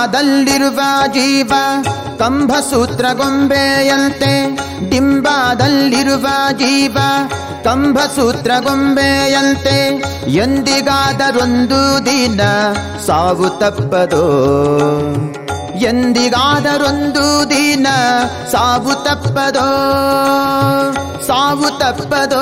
ಡಿಂಬಾದಲ್ಲಿರುವ ಜೀವ ಕಂಭಸೂತ್ರ ಗೊಂಬೆಯಂತೆ ಡಿಂಬಾದಲ್ಲಿರುವ ಜೀವ ಕಂಭಸೂತ್ರ ಗೊಂಬೆಯಂತೆ ಎಂದಿಗಾದರೊಂದು ದಿನ ಸಾವು ತಪ್ಪದೋ ಎಂದಿಗಾದರೊಂದು ದಿನ ಸಾವು ತಪ್ಪದೋ ಸಾವು ತಪ್ಪದೋ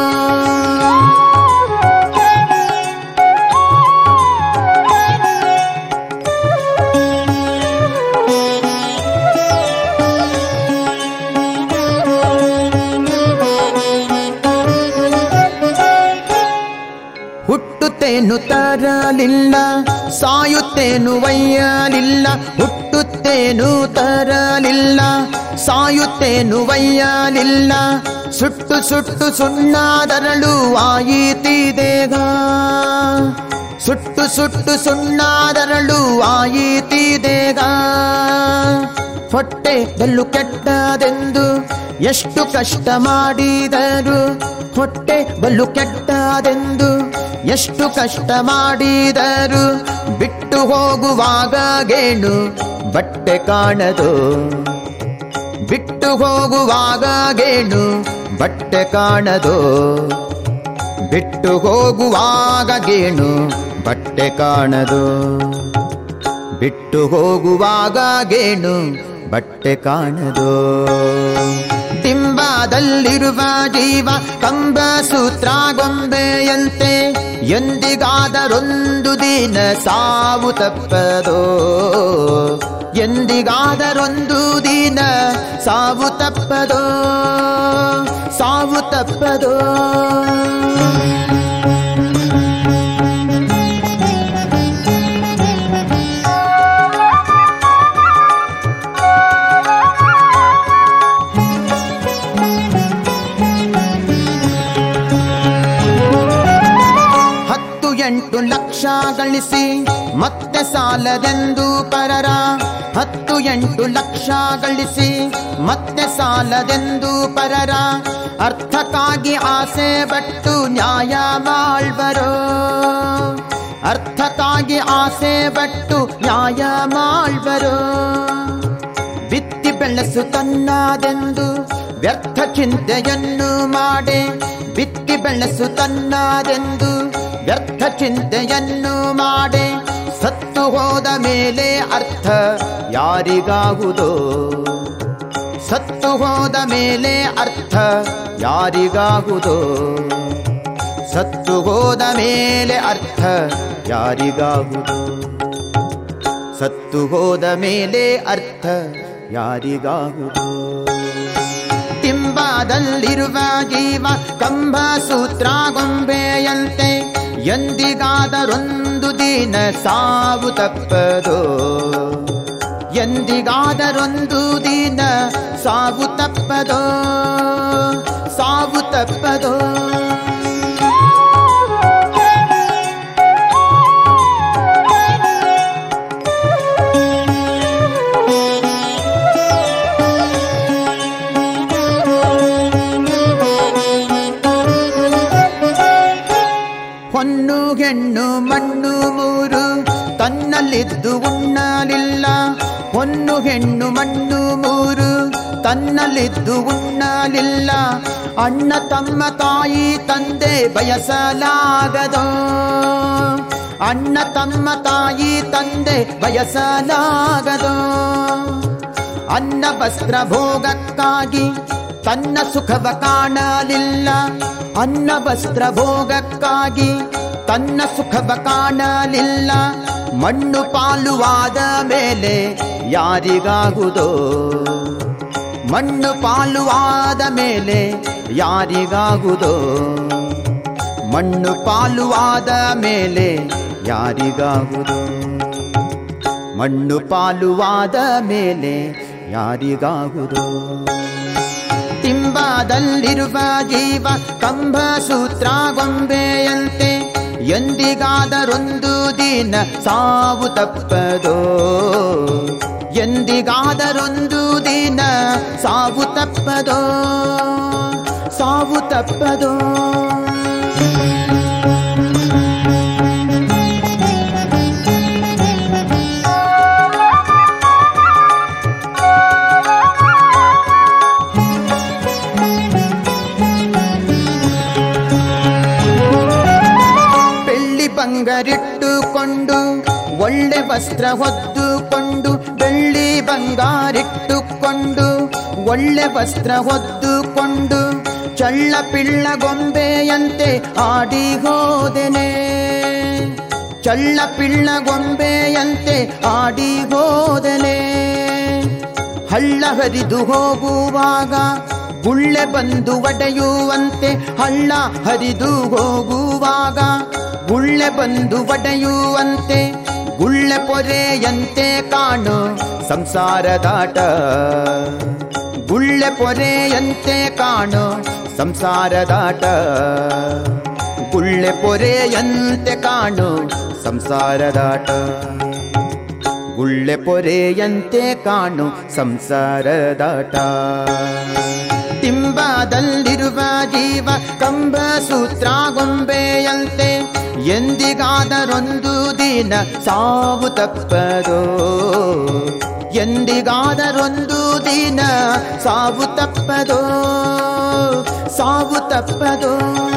ಹುಟ್ಟುತ್ತೇನು ತರಲಿಲ್ಲ ಸಾಯುತ್ತೇನು ಒಯ್ಯಲಿಲ್ಲ ಹುಟ್ಟುತ್ತೇನು ತರಲಿಲ್ಲ ಸಾಯುತ್ತೇನು ಒಯ್ಯಲಿಲ್ಲ ಸುಟ್ಟು ಸುಟ್ಟು ಸುಣ್ಣಾದರಳು ಆಯಿತಿದೇಗ ಸುಟ್ಟು ಸುಟ್ಟು ಸುಣ್ಣಾದರಳು ಆಯಿತಿದೇಗ ಹೊಟ್ಟೆ ಬಲ್ಲು ಕೆಟ್ಟದೆಂದು ಎಷ್ಟು ಕಷ್ಟ ಮಾಡಿದರು ಹೊಟ್ಟೆ ಬಲ್ಲು ಕೆಟ್ಟದೆಂದು ಎಷ್ಟು ಕಷ್ಟ ಮಾಡಿದರು ಬಿಟ್ಟು ಹೋಗುವಾಗ ಗೇಣು ಬಟ್ಟೆ ಕಾಣದು ಬಿಟ್ಟು ಹೋಗುವಾಗ ಗೇಣು ಬಟ್ಟೆ ಕಾಣದು ಬಿಟ್ಟು ಹೋಗುವಾಗ ಗೇಣು ಬಟ್ಟೆ ಕಾಣದು ಬಿಟ್ಟು ಹೋಗುವಾಗ ಗೇಣು ಬಟ್ಟೆ ಕಾಣದು ಡಿಂಬಾದಲ್ಲಿರುವ ಜೀವ ಕಂಬ ಸೂತ್ರ ಗೊಂಬೆಯಂತೆ ಎಂದಿಗಾದರೊಂದು ದಿನ ಸಾವು ತಪ್ಪದೋ ಎಂದಿಗಾದರೊಂದು ದಿನ ಸಾವು ತಪ್ಪದೋ ಸಾವು ತಪ್ಪದೋ ಹತ್ತು ಎಂಟು ಲಕ್ಷ ಗಳಿಸಿ ಮತ್ತೆ ಸಾಲದೆಂದು ಪರರ ಹತ್ತು ಎಂಟು ಲಕ್ಷ ಗಳಿಸಿ ಮತ್ತೆ ಸಾಲದೆಂದು ಪರರ ಅರ್ಥಕ್ಕಾಗಿ ಆಸೆ ಬಟ್ಟು ನ್ಯಾಯ ಮಾಳ್ಬರೋ ಅರ್ಥಕ್ಕಾಗಿ ಆಸೆ ಬಟ್ಟು ನ್ಯಾಯ ಮಾಳ್ಬರೋ ಬಿತ್ತಿ ಬೆಳೆಸು ತನ್ನದೆಂದು ವ್ಯರ್ಥ ಚಿಂತೆಯನ್ನು ಮಾಡೆ ಬಿತ್ತಿ ಬೆಳೆಸು ತನ್ನದೆಂದು ವ್ಯರ್ಥ ಚಿಂತೆಯನ್ನು ಮಾಡೆ ಸತ್ತು ಹೋದ ಮೇಲೆ ಅರ್ಥ ಯಾರಿಗಾಗುವುದೋ ಸತ್ತು ಹೋದ ಮೇಲೆ ಅರ್ಥ ಯಾರಿಗಾಗುವುದೋ ಸತ್ತು ಹೋದ ಮೇಲೆ ಅರ್ಥ ಯಾರಿಗಾಗುವುದು ಸತ್ತು ಹೋದ ಮೇಲೆ ಅರ್ಥ ಯಾರಿಗಾಗುವುದು ಟಿಂಬಾದಲ್ಲಿರುವ ಜೀವ ಕಂಬ ಸೂತ್ರ ಗೊಂಬೆಯಂತೆ ಎಂದಿಗಾದರೊಂದು ದಿನ ಸಾವು ತಪ್ಪದೋ ಎಂದಿಗಾದರೊಂದು ದಿನ ಸಾವು ತಪ್ಪದೋ ಸಾವು ತಪ್ಪದೋ ಹೊನ್ನು ಹೆಣ್ಣು ಮಣ್ಣು ಮೂರು ತನ್ನಲ್ಲಿದ್ದು ಉಣ್ಣಲಿಲ್ಲ ಹೊನ್ನು ಹೆಣ್ಣು ಮಣ್ಣು ಮೂರು ತನ್ನಲ್ಲಿದ್ದು ಉಣ್ಣಲಿಲ್ಲ ಅಣ್ಣ ತಮ್ಮ ತಾಯಿ ತಂದೆ ಬಯಸಲಾಗದೋ ಅಣ್ಣ ತಮ್ಮ ತಾಯಿ ತಂದೆ ಬಯಸಲಾಗದೋ ಅನ್ನ ವಸ್ತ್ರ ಭೋಗಕ್ಕಾಗಿ ತನ್ನ ಸುಖವ ಕಾಣಲಿಲ್ಲ ಅನ್ನ ವಸ್ತ್ರ ಭೋಗಕ್ಕಾಗಿ ತನ್ನ ಸುಖವ ಕಾಣಲಿಲ್ಲ ಮಣ್ಣು ಪಾಲುವಾದ ಮೇಲೆ ಯಾರಿಗಾಗುವುದೋ ಮಣ್ಣು ಪಾಲುವಾದ ಮೇಲೆ ಯಾರಿಗಾಗುವುದೋ ಮಣ್ಣು ಪಾಲುವಾದ ಮೇಲೆ ಯಾರಿಗಾಗುವುದೋ ಮಣ್ಣು ಪಾಲುವಾದ ಮೇಲೆ ಯಾರಿಗಾಗುವುದು ಟಿಂಬಾದಲ್ಲಿರುವ ಜೀವ ಕಂಬ ಸೂತ್ರ ಗೊಂಬೆಯಂತೆ ಎಂದಿಗಾದರೊಂದು ದಿನ ಸಾವು ತಪ್ಪದೋ ಎಂದಿಗಾದರೊಂದು ದಿನ ಸಾವು ತಪ್ಪದೋ ಸಾವು ತಪ್ಪದೋ ಬಂಗಾರಿಟ್ಟುಕೊಂಡು ಒಳ್ಳೆ ವಸ್ತ್ರ ಹೊದ್ದುಕೊಂಡು ಬೆಳ್ಳಿ ಬಂಗಾರಿಟ್ಟುಕೊಂಡು ಒಳ್ಳೆ ವಸ್ತ್ರ ಹೊದ್ದುಕೊಂಡು ಚಳ್ಳ ಪಿಳ್ಳ ಗೊಂಬೆಯಂತೆ ಆಡಿ ಹೋದೆನೆ ಚಳ್ಳ ಪಿಳ್ಳ ಗೊಂಬೆಯಂತೆ ಆಡಿ ಹೋದನೆ ಹಳ್ಳ ಹರಿದು ಹೋಗುವಾಗ ಗುಳ್ಳೆ ಬಂದು ಒಡೆಯುವಂತೆ ಹಳ್ಳ ಹರಿದು ಹೋಗುವಾಗ ಗುಳ್ಳೆ ಬಂದು ಒಡೆಯುವಂತೆ ಗುಳ್ಳೆ ಪೊರೆಯಂತೆ ಕಾಣು ಸಂಸಾರದಾಟ ಗುಳ್ಳೆ ಪೊರೆಯಂತೆ ಕಾಣು ಸಂಸಾರದಾಟ ಗುಳ್ಳೆ ಪೊರೆಯಂತೆ ಕಾಣು ಸಂಸಾರದಾಟ ಗುಳ್ಳೆ ಪೊರೆಯಂತೆ ಕಾಣು ಸಂಸಾರದಾಟ ಟಿಂಬದಲ್ಲಿರುವ ಜೀವ ಕಂಬ ಸೂತ್ರ ಗೊಂಬೆಯಂತೆ ಎಂದಿಗಾದರೊಂದು ದಿನ ಸಾವು ತಪ್ಪದೋ ಎಂದಿಗಾದರೊಂದು ದಿನ ಸಾವು ತಪ್ಪದೋ ಸಾವು ತಪ್ಪದೋ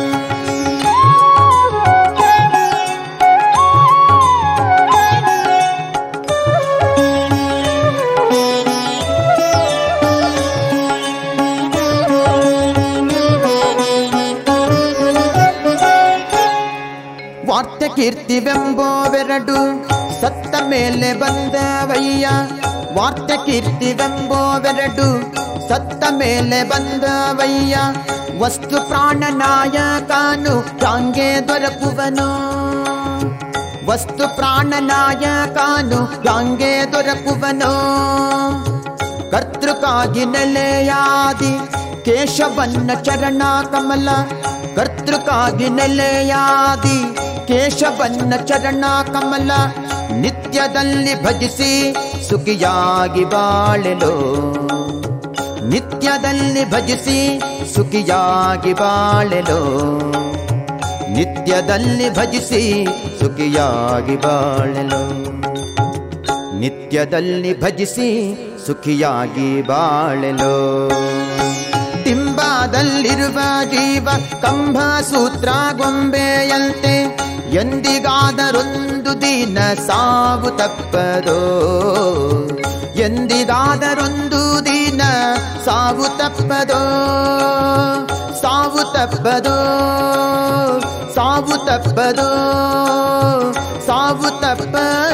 ವಾರ್ತೆ ಕೀರ್ತಿವೆಂಬೋವೆರಡು ಸತ್ತ ಮೇಲೆ ಬಂದವಯ್ಯ ವಾರ್ತೆ ಕೀರ್ತಿವೆಂಬೋವೆರಡು ಸತ್ತ ಮೇಲೆ ಬಂದವಯ್ಯ ವಸ್ತು ಪ್ರಾಣನಾಯಕನು ಯಾಂಗೆ ದೊರಕುವನು ವಸ್ತು ಪ್ರಾಣನಾಯಕನು ಯಾಂಗೆ ದೊರಕುವನು ಕರ್ತೃಕಾಗಿ ನೆಲೆಯಾದಿ ಕೇಶವನ್ನ ಚರಣ ಕಮಲ ಕರ್ತೃಕಾಗಿ ನೆಲೆಯಾದಿ ಕೇಶವನ್ನ ಚರಣ ಕಮಲ ನಿತ್ಯದಲ್ಲಿ ಭಜಿಸಿ ಸುಖಿಯಾಗಿ ಬಾಳೆಲೋ ನಿತ್ಯದಲ್ಲಿ ಭಜಿಸಿ ಸುಖಿಯಾಗಿ ಬಾಳೆಲೋ ನಿತ್ಯದಲ್ಲಿ ಭಜಿಸಿ ಸುಖಿಯಾಗಿ ಬಾಳೆಲೋ ನಿತ್ಯದಲ್ಲಿ ಭಜಿಸಿ ಸುಖಿಯಾಗಿ ಬಾಳೆಲೋ ಟಿಂಬದಲ್ಲಿರುವ ಜೀವ ಕಂಬ ಸೂತ್ರ ಗೊಂಬೆಯಂತೆ ಎಂದಿಗಾದರೊಂದು ದಿನ ಸಾವು ತಪ್ಪದೋ ಎಂದಿಗಾದರೊಂದು ದಿನ ಸಾವು ತಪ್ಪದೋ ಸಾವು ತಪ್ಪದೋ ಸಾವು ತಪ್ಪದೋ ಸಾವು ತಪ್ಪದೋ